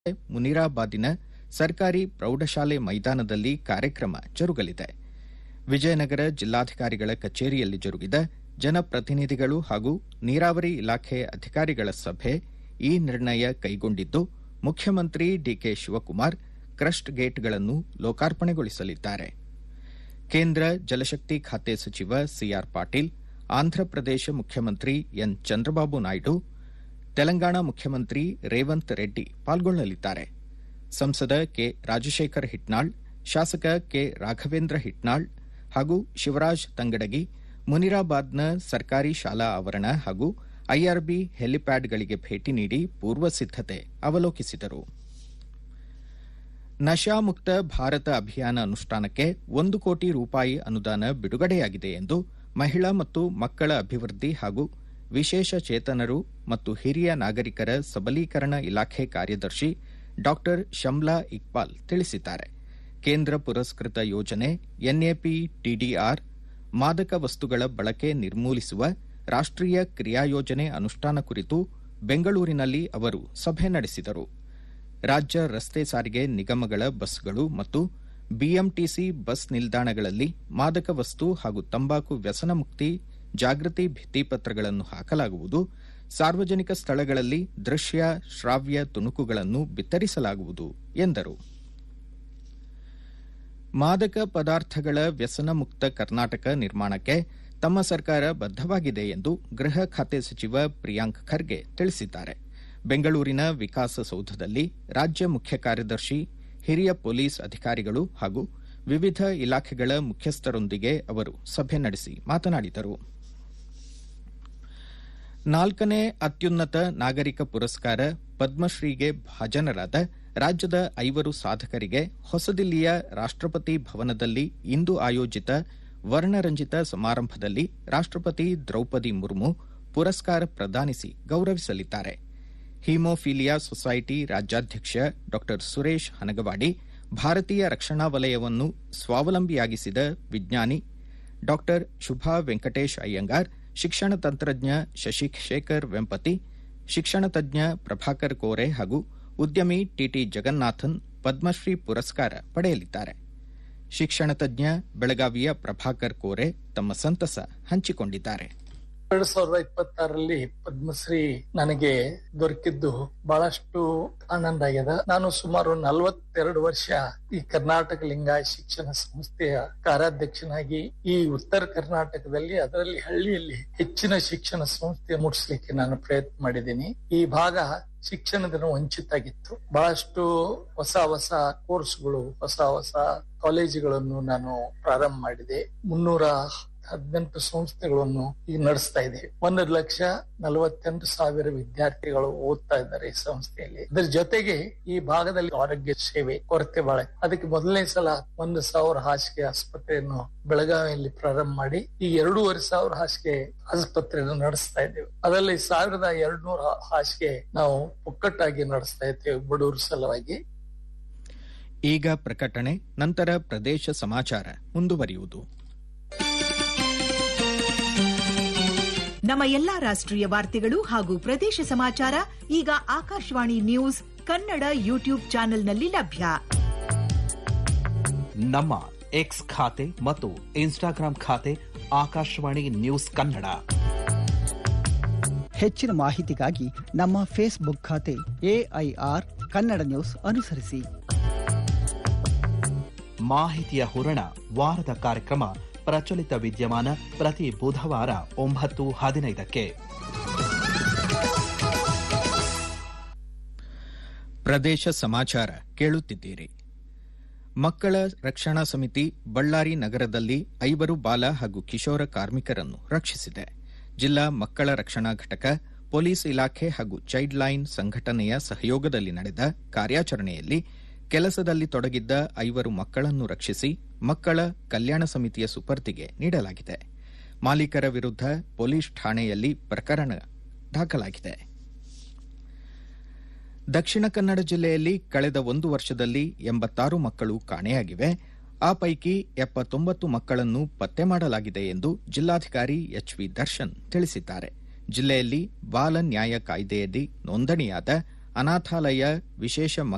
ಮುನಿರಾಬಾದಿನ ಸರ್ಕಾರಿ ಪ್ರೌಢಶಾಲೆ ಮೈದಾನದಲ್ಲಿ ಕಾರ್ಯಕ್ರಮ ಜರುಗಲಿದೆ ವಿಜಯನಗರ ಜಿಲ್ಲಾಧಿಕಾರಿಗಳ ಕಚೇರಿಯಲ್ಲಿ ಜರುಗಿದ ಜನಪ್ರತಿನಿಧಿಗಳು ಹಾಗೂ ನೀರಾವರಿ ಇಲಾಖೆ ಅಧಿಕಾರಿಗಳ ಸಭೆ ಈ ನಿರ್ಣಯ ಕೈಗೊಂಡಿದ್ದು ಮುಖ್ಯಮಂತ್ರಿ ಡಿಕೆ ಶಿವಕುಮಾರ್ ಕ್ರಸ್ಟ್ ಗೇಟ್ಗಳನ್ನು ಲೋಕಾರ್ಪಣೆಗೊಳಿಸಲಿದ್ದಾರೆ ಕೇಂದ್ರ ಜಲಶಕ್ತಿ ಖಾತೆ ಸಚಿವ ಸಿಆರ್ ಪಾಟೀಲ್ ಆಂಧ್ರಪ್ರದೇಶ ಮುಖ್ಯಮಂತ್ರಿ ಎನ್ ಚಂದ್ರಬಾಬು ನಾಯ್ಡು ತೆಲಂಗಾಣ ಮುಖ್ಯಮಂತ್ರಿ ರೇವಂತ್ ರೆಡ್ಡಿ ಪಾಲ್ಗೊಳ್ಳಲಿದ್ದಾರೆ ಸಂಸದ ಕೆ ರಾಜಶೇಖರ್ ಹಿಟ್ನಾಳ್ ಶಾಸಕ ಕೆ ರಾಘವೇಂದ್ರ ಹಿಟ್ನಾಳ್ ಹಾಗೂ ಶಿವರಾಜ್ ತಂಗಡಗಿ ಮುನಿರಾಬಾದ್ನ ಸರ್ಕಾರಿ ಶಾಲಾ ಆವರಣ ಹಾಗೂ ಐಆರ್ಬಿ ಹೆಲಿಪ್ಯಾಡ್ಗಳಿಗೆ ಭೇಟಿ ನೀಡಿ ಪೂರ್ವ ಸಿದ್ದತೆ ಅವಲೋಕಿಸಿದರು ನಶಾಮುಕ್ತ ಭಾರತ ಅಭಿಯಾನ ಅನುಷ್ಠಾನಕ್ಕೆ ಒಂದು ಕೋಟಿ ರೂಪಾಯಿ ಅನುದಾನ ಬಿಡುಗಡೆಯಾಗಿದೆ ಎಂದು ಮಹಿಳಾ ಮತ್ತು ಮಕ್ಕಳ ಅಭಿವೃದ್ಧಿ ಹಾಗೂ ವಿಶೇಷ ಚೇತನರು ಮತ್ತು ಹಿರಿಯ ನಾಗರಿಕರ ಸಬಲೀಕರಣ ಇಲಾಖೆ ಕಾರ್ಯದರ್ಶಿ ಡಾ ಶಮ್ಲಾ ಇಕ್ಬಾಲ್ ತಿಳಿಸಿದ್ದಾರೆ ಕೇಂದ್ರ ಪುರಸ್ಕೃತ ಯೋಜನೆ ಎನ್ಎಪಿ ಟಿಡಿಆರ್ ಮಾದಕ ವಸ್ತುಗಳ ಬಳಕೆ ನಿರ್ಮೂಲಿಸುವ ರಾಷ್ಟೀಯ ಕ್ರಿಯಾಯೋಜನೆ ಅನುಷ್ಠಾನ ಕುರಿತು ಬೆಂಗಳೂರಿನಲ್ಲಿ ಅವರು ಸಭೆ ನಡೆಸಿದರು ರಾಜ್ಯ ರಸ್ತೆ ಸಾರಿಗೆ ನಿಗಮಗಳ ಬಸ್ಗಳು ಮತ್ತು ಬಿಎಂಟಿಸಿ ಬಸ್ ನಿಲ್ದಾಣಗಳಲ್ಲಿ ಮಾದಕ ವಸ್ತು ಹಾಗೂ ತಂಬಾಕು ವ್ಯಸನ ಮುಕ್ತಿ ಜಾಗೃತಿ ಭಿತ್ತಿಪತ್ರಗಳನ್ನು ಹಾಕಲಾಗುವುದು ಸಾರ್ವಜನಿಕ ಸ್ಥಳಗಳಲ್ಲಿ ದೃಶ್ಯ ಶ್ರಾವ್ಯ ತುಣುಕುಗಳನ್ನು ಬಿತ್ತರಿಸಲಾಗುವುದು ಎಂದರು ಮಾದಕ ಪದಾರ್ಥಗಳ ವ್ಯಸನ ಮುಕ್ತ ಕರ್ನಾಟಕ ನಿರ್ಮಾಣಕ್ಕೆ ತಮ್ಮ ಸರ್ಕಾರ ಬದ್ದವಾಗಿದೆ ಎಂದು ಗೃಹ ಖಾತೆ ಸಚಿವ ಪ್ರಿಯಾಂಕ್ ಖರ್ಗೆ ತಿಳಿಸಿದ್ದಾರೆ ಬೆಂಗಳೂರಿನ ವಿಕಾಸಸೌಧದಲ್ಲಿ ರಾಜ್ಯ ಮುಖ್ಯ ಕಾರ್ಯದರ್ಶಿ ಹಿರಿಯ ಪೊಲೀಸ್ ಅಧಿಕಾರಿಗಳು ಹಾಗೂ ವಿವಿಧ ಇಲಾಖೆಗಳ ಮುಖ್ಯಸ್ಥರೊಂದಿಗೆ ಅವರು ಸಭೆ ನಡೆಸಿ ಮಾತನಾಡಿದರು ನಾಲ್ಕನೇ ಅತ್ಯುನ್ನತ ನಾಗರಿಕ ಪುರಸ್ಕಾರ ಪದ್ಮಶ್ರೀಗೆ ಭಾಜನರಾದ ರಾಜ್ಯದ ಐವರು ಸಾಧಕರಿಗೆ ಹೊಸದಿಲ್ಲಿಯ ರಾಷ್ಟಪತಿ ಭವನದಲ್ಲಿ ಇಂದು ಆಯೋಜಿತ ವರ್ಣರಂಜಿತ ಸಮಾರಂಭದಲ್ಲಿ ರಾಷ್ಟಪತಿ ದ್ರೌಪದಿ ಮುರ್ಮು ಪುರಸ್ಕಾರ ಪ್ರದಾನಿಸಿ ಗೌರವಿಸಲಿದ್ದಾರೆ ಹಿಮೋಫಿಲಿಯಾ ಸೊಸೈಟಿ ರಾಜ್ಯಾಧ್ಯಕ್ಷ ಡಾ ಸುರೇಶ್ ಹನಗವಾಡಿ ಭಾರತೀಯ ರಕ್ಷಣಾ ವಲಯವನ್ನು ಸ್ವಾವಲಂಬಿಯಾಗಿಸಿದ ವಿಜ್ಞಾನಿ ಡಾ ಶುಭಾ ವೆಂಕಟೇಶ್ ಅಯ್ಯಂಗಾರ್ ಶಿಕ್ಷಣ ತಂತ್ರಜ್ಞ ಶಶಿಶೇಖರ್ ವೆಂಪತಿ ಶಿಕ್ಷಣ ತಜ್ಞ ಪ್ರಭಾಕರ್ ಕೋರೆ ಹಾಗೂ ಉದ್ಯಮಿ ಟಿಟಿ ಜಗನ್ನಾಥನ್ ಪದ್ಮಶ್ರೀ ಪುರಸ್ಕಾರ ಪಡೆಯಲಿದ್ದಾರೆ ಶಿಕ್ಷಣ ತಜ್ಞ ಬೆಳಗಾವಿಯ ಪ್ರಭಾಕರ್ ಕೋರೆ ತಮ್ಮ ಸಂತಸ ಹಂಚಿಕೊಂಡಿದ್ದಾರೆ ಎರಡ್ ಸಾವಿರದ ಇಪ್ಪತ್ತಾರರಲ್ಲಿ ಪದ್ಮಶ್ರೀ ನನಗೆ ದೊರಕಿದ್ದು ಬಹಳಷ್ಟು ಆನಂದ ಆಗ್ಯದ ನಾನು ಸುಮಾರು ನಲವತ್ತೆರಡು ವರ್ಷ ಈ ಕರ್ನಾಟಕ ಲಿಂಗಾಯತ ಶಿಕ್ಷಣ ಸಂಸ್ಥೆಯ ಕಾರ್ಯಾಧ್ಯಕ್ಷನಾಗಿ ಈ ಉತ್ತರ ಕರ್ನಾಟಕದಲ್ಲಿ ಅದರಲ್ಲಿ ಹಳ್ಳಿಯಲ್ಲಿ ಹೆಚ್ಚಿನ ಶಿಕ್ಷಣ ಸಂಸ್ಥೆ ಮುಟ್ಟಿಸ್ಲಿಕ್ಕೆ ನಾನು ಪ್ರಯತ್ನ ಮಾಡಿದ್ದೀನಿ ಈ ಭಾಗ ಶಿಕ್ಷಣದಿಂದ ವಂಚಿತಾಗಿತ್ತು ಬಹಳಷ್ಟು ಹೊಸ ಹೊಸ ಕೋರ್ಸ್ಗಳು ಹೊಸ ಹೊಸ ಕಾಲೇಜುಗಳನ್ನು ನಾನು ಪ್ರಾರಂಭ ಮಾಡಿದೆ ಮುನ್ನೂರ ಹದಿನೆಂಟು ಸಂಸ್ಥೆಗಳನ್ನು ಈಗ ನಡೆಸ್ತಾ ಇದೆ ಒಂದು ಲಕ್ಷ ನಲವತ್ತೆಂಟು ಸಾವಿರ ವಿದ್ಯಾರ್ಥಿಗಳು ಓದ್ತಾ ಇದ್ದಾರೆ ಈ ಸಂಸ್ಥೆಯಲ್ಲಿ ಅದರ ಜೊತೆಗೆ ಈ ಭಾಗದಲ್ಲಿ ಆರೋಗ್ಯ ಸೇವೆ ಕೊರತೆ ಬಹಳ ಅದಕ್ಕೆ ಮೊದಲನೇ ಸಲ ಒಂದು ಸಾವಿರ ಹಾಸಿಗೆ ಆಸ್ಪತ್ರೆಯನ್ನು ಬೆಳಗಾವಿಯಲ್ಲಿ ಪ್ರಾರಂಭ ಮಾಡಿ ಈ ಎರಡೂವರೆ ಸಾವಿರ ಹಾಸಿಗೆ ಆಸ್ಪತ್ರೆಯನ್ನು ನಡೆಸ್ತಾ ಇದ್ದೇವೆ ಅದರಲ್ಲಿ ಸಾವಿರದ ಎರಡ್ ನೂರ ಹಾಸಿಗೆ ನಾವು ಒಕ್ಕಟ್ಟಾಗಿ ನಡೆಸ್ತಾ ಇದ್ದೇವೆ ಬಡವರ ಸಲುವಾಗಿ ಈಗ ಪ್ರಕಟಣೆ ನಂತರ ಪ್ರದೇಶ ಸಮಾಚಾರ ಮುಂದುವರಿಯುವುದು ನಮ್ಮ ಎಲ್ಲಾ ರಾಷ್ಟ್ರೀಯ ವಾರ್ತೆಗಳು ಹಾಗೂ ಪ್ರದೇಶ ಸಮಾಚಾರ ಈಗ ಆಕಾಶವಾಣಿ ನ್ಯೂಸ್ ಕನ್ನಡ ಯೂಟ್ಯೂಬ್ ಚಾನೆಲ್ನಲ್ಲಿ ಲಭ್ಯ ನಮ್ಮ ಎಕ್ಸ್ ಖಾತೆ ಮತ್ತು ಇನ್ಸ್ಟಾಗ್ರಾಂ ಖಾತೆ ಆಕಾಶವಾಣಿ ನ್ಯೂಸ್ ಕನ್ನಡ ಹೆಚ್ಚಿನ ಮಾಹಿತಿಗಾಗಿ ನಮ್ಮ ಫೇಸ್ಬುಕ್ ಖಾತೆ ಎಐಆರ್ ಕನ್ನಡ ನ್ಯೂಸ್ ಅನುಸರಿಸಿ ಮಾಹಿತಿಯ ಹೂರಣ ವಾರದ ಕಾರ್ಯಕ್ರಮ ಪ್ರಚಲಿತ ವಿದ್ಯಮಾನ ಪ್ರತಿ ಬುಧವಾರ ಒಂಬತ್ತು ಹದಿನೈದಕ್ಕೆ ಪ್ರದೇಶ ಸಮಾಚಾರ ಕೇಳುತ್ತಿದ್ದೀರಿ ಮಕ್ಕಳ ರಕ್ಷಣಾ ಸಮಿತಿ ಬಳ್ಳಾರಿ ನಗರದಲ್ಲಿ ಐವರು ಬಾಲ ಹಾಗೂ ಕಿಶೋರ ಕಾರ್ಮಿಕರನ್ನು ರಕ್ಷಿಸಿದೆ ಜಿಲ್ಲಾ ಮಕ್ಕಳ ರಕ್ಷಣಾ ಘಟಕ ಪೊಲೀಸ್ ಇಲಾಖೆ ಹಾಗೂ ಚೈಲ್ಡ್ ಲೈನ್ ಸಂಘಟನೆಯ ಸಹಯೋಗದಲ್ಲಿ ನಡೆದ ಕಾರ್ಯಾಚರಣೆಯಲ್ಲಿ ಕೆಲಸದಲ್ಲಿ ತೊಡಗಿದ್ದ ಐವರು ಮಕ್ಕಳನ್ನು ರಕ್ಷಿಸಿ ಮಕ್ಕಳ ಕಲ್ಯಾಣ ಸಮಿತಿಯ ಸುಪರ್ದಿಗೆ ನೀಡಲಾಗಿದೆ ಮಾಲೀಕರ ವಿರುದ್ಧ ಪೊಲೀಸ್ ಠಾಣೆಯಲ್ಲಿ ಪ್ರಕರಣ ದಾಖಲಾಗಿದೆ ದಕ್ಷಿಣ ಕನ್ನಡ ಜಿಲ್ಲೆಯಲ್ಲಿ ಕಳೆದ ಒಂದು ವರ್ಷದಲ್ಲಿ ಎಂಬತ್ತಾರು ಮಕ್ಕಳು ಕಾಣೆಯಾಗಿವೆ ಆ ಪೈಕಿ ಎಪ್ಪತ್ತೊಂಬತ್ತು ಮಕ್ಕಳನ್ನು ಪತ್ತೆ ಮಾಡಲಾಗಿದೆ ಎಂದು ಜಿಲ್ಲಾಧಿಕಾರಿ ಎಚ್ವಿ ದರ್ಶನ್ ತಿಳಿಸಿದ್ದಾರೆ ಜಿಲ್ಲೆಯಲ್ಲಿ ಬಾಲ ನ್ಯಾಯ ಕಾಯ್ದೆಯಡಿ ನೋಂದಣಿಯಾದ ಅನಾಥಾಲಯ ವಿಶೇಷ